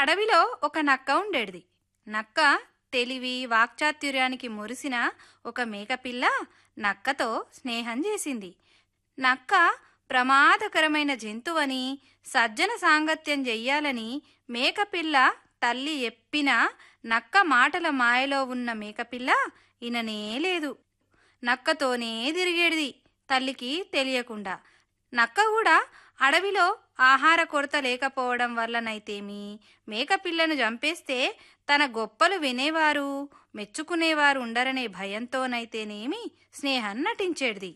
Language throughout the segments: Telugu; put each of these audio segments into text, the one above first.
అడవిలో ఒక నక్క ఉండేది నక్క తెలివి వాక్చాతుర్యానికి మురిసిన ఒక మేకపిల్ల నక్కతో స్నేహం చేసింది నక్క ప్రమాదకరమైన జంతువని సజ్జన సాంగత్యం చెయ్యాలని మేకపిల్ల తల్లి ఎప్పిన నక్క మాటల మాయలో ఉన్న మేకపిల్ల ఇననే లేదు నక్కతోనే తిరిగేది తల్లికి తెలియకుండా నక్క కూడా అడవిలో ఆహార కొరత లేకపోవడం వల్లనైతేమి మేకపిల్లను చంపేస్తే తన గొప్పలు వినేవారు మెచ్చుకునేవారు ఉండరనే భయంతోనైతేనేమి స్నేహం నటించేది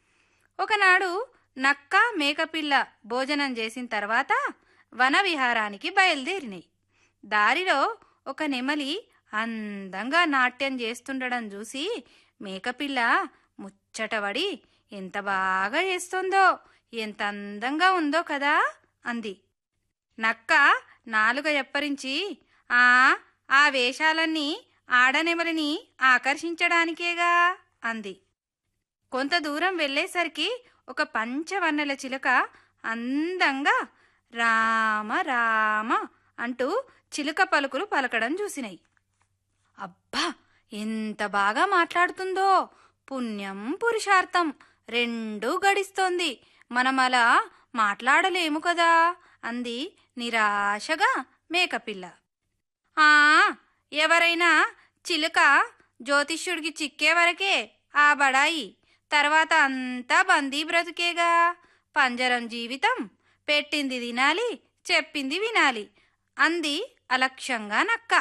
ఒకనాడు నక్క మేకపిల్ల భోజనం చేసిన తర్వాత వన విహారానికి బయలుదేరినాయి దారిలో ఒక నెమలి అందంగా నాట్యం చేస్తుండడం చూసి మేకపిల్ల ముచ్చటపడి ఎంత బాగా చేస్తుందో ఎంత అందంగా ఉందో కదా అంది నక్క నాలుక ఎప్పరించి ఆ ఆ వేషాలన్నీ ఆడనెమలిని ఆకర్షించడానికేగా అంది కొంత దూరం వెళ్ళేసరికి ఒక పంచవన్నెల చిలుక అందంగా రామ రామ అంటూ చిలుక పలుకులు పలకడం చూసినాయి అబ్బా ఎంత బాగా మాట్లాడుతుందో పుణ్యం పురుషార్థం రెండూ గడిస్తోంది మనం అలా మాట్లాడలేము కదా అంది నిరాశగా మేకపిల్ల ఆ ఎవరైనా చిలుక జ్యోతిష్యుడికి చిక్కే వరకే ఆ బడాయి తర్వాత అంతా బందీ బ్రతుకేగా పంజరం జీవితం పెట్టింది తినాలి చెప్పింది వినాలి అంది అలక్ష్యంగా నక్క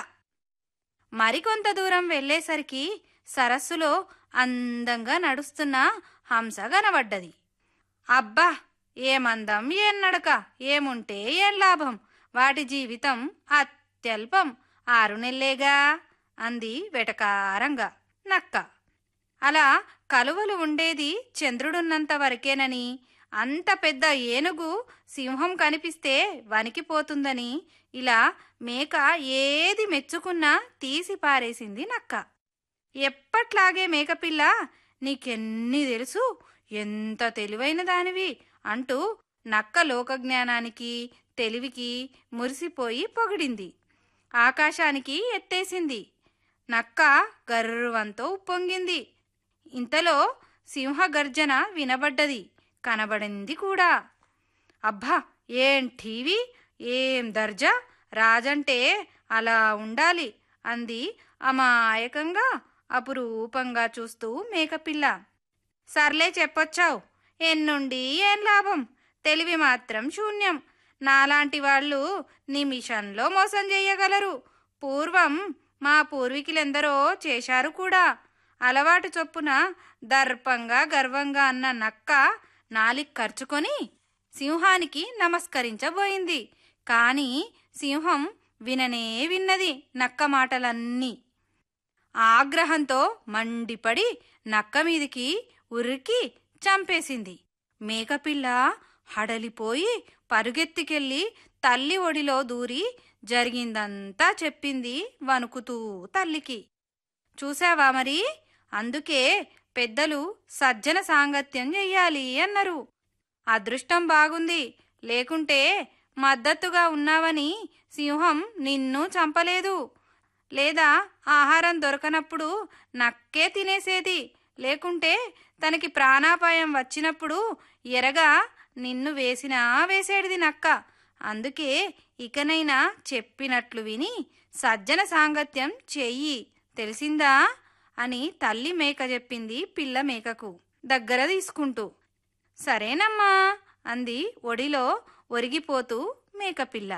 మరికొంత దూరం వెళ్ళేసరికి సరస్సులో అందంగా నడుస్తున్న హంస కనబడ్డది అబ్బా ఏమందం ఏం నడక ఏముంటే ఏం లాభం వాటి జీవితం అత్యల్పం ఆరు నెల్లేగా అంది వెటకారంగా నక్క అలా కలువలు ఉండేది చంద్రుడున్నంత వరకేనని అంత పెద్ద ఏనుగు సింహం కనిపిస్తే వణికిపోతుందని ఇలా మేక ఏది మెచ్చుకున్నా తీసి పారేసింది నక్క ఎప్పట్లాగే మేకపిల్ల నీకెన్ని తెలుసు ఎంత తెలివైన దానివి అంటూ నక్క లోకజ్ఞానానికి తెలివికి మురిసిపోయి పొగిడింది ఆకాశానికి ఎత్తేసింది నక్క గర్వంతో ఉప్పొంగింది ఇంతలో సింహ గర్జన వినబడ్డది కనబడింది కూడా అబ్బా ఏం టీవీ ఏం దర్జా రాజంటే అలా ఉండాలి అంది అమాయకంగా అపురూపంగా చూస్తూ మేకపిల్ల సర్లే చెప్పొచ్చావు ఎన్నుండి ఏం లాభం తెలివి మాత్రం శూన్యం నాలాంటి వాళ్ళు నిమిషంలో మోసం చెయ్యగలరు పూర్వం మా పూర్వీకులెందరో చేశారు కూడా అలవాటు చొప్పున దర్పంగా గర్వంగా అన్న నక్క నాలిక్ ఖర్చుకొని సింహానికి నమస్కరించబోయింది కాని సింహం విననే విన్నది నక్క మాటలన్నీ ఆగ్రహంతో మండిపడి నక్క మీదికి ఉరికి చంపేసింది మేకపిల్ల హడలిపోయి పరుగెత్తికెళ్ళి తల్లి ఒడిలో దూరి జరిగిందంతా చెప్పింది వణుకుతూ తల్లికి చూశావా మరి అందుకే పెద్దలు సజ్జన సాంగత్యం చెయ్యాలి అన్నారు అదృష్టం బాగుంది లేకుంటే మద్దతుగా ఉన్నావని సింహం నిన్ను చంపలేదు లేదా ఆహారం దొరకనప్పుడు నక్కే తినేసేది లేకుంటే తనకి ప్రాణాపాయం వచ్చినప్పుడు ఎరగా నిన్ను వేసినా వేసేడిది నక్క అందుకే ఇకనైనా చెప్పినట్లు విని సజ్జన సాంగత్యం చెయ్యి తెలిసిందా అని తల్లి మేక చెప్పింది పిల్ల మేకకు దగ్గర తీసుకుంటూ సరేనమ్మా అంది ఒడిలో ఒరిగిపోతూ మేకపిల్ల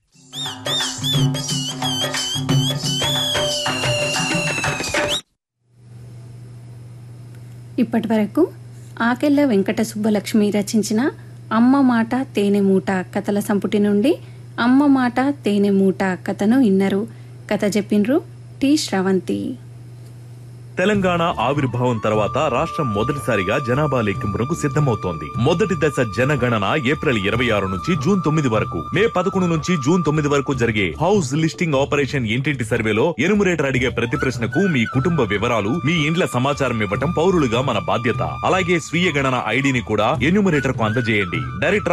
ఇప్పటి వరకు ఆకెళ్ళ వెంకట సుబ్బలక్ష్మి రచించిన అమ్మ మాట తేనె మూట కథల సంపుటి నుండి అమ్మ మాట తేనె మూట కథను విన్నరు కథ చెప్పిండ్రు టి శ్రవంతి తెలంగాణ ఆవిర్భావం తర్వాత రాష్ట్రం మొదటిసారిగా జనాభా లెక్కింపునకు సిద్ధమవుతోంది మొదటి దశ జనగణన ఏప్రిల్ ఇరవై ఆరు నుంచి జూన్ తొమ్మిది వరకు మే పదకొండు నుంచి జూన్ తొమ్మిది వరకు జరిగే హౌస్ లిస్టింగ్ ఆపరేషన్ ఇంటింటి సర్వేలో ఎనుమరేటర్ అడిగే ప్రతి ప్రశ్నకు మీ కుటుంబ వివరాలు మీ ఇండ్ల సమాచారం ఇవ్వటం పౌరులుగా మన బాధ్యత అలాగే స్వీయ గణన ఐడిని కూడా ఎన్యూమరేటర్ కు అందజేయండి డైరెక్టర్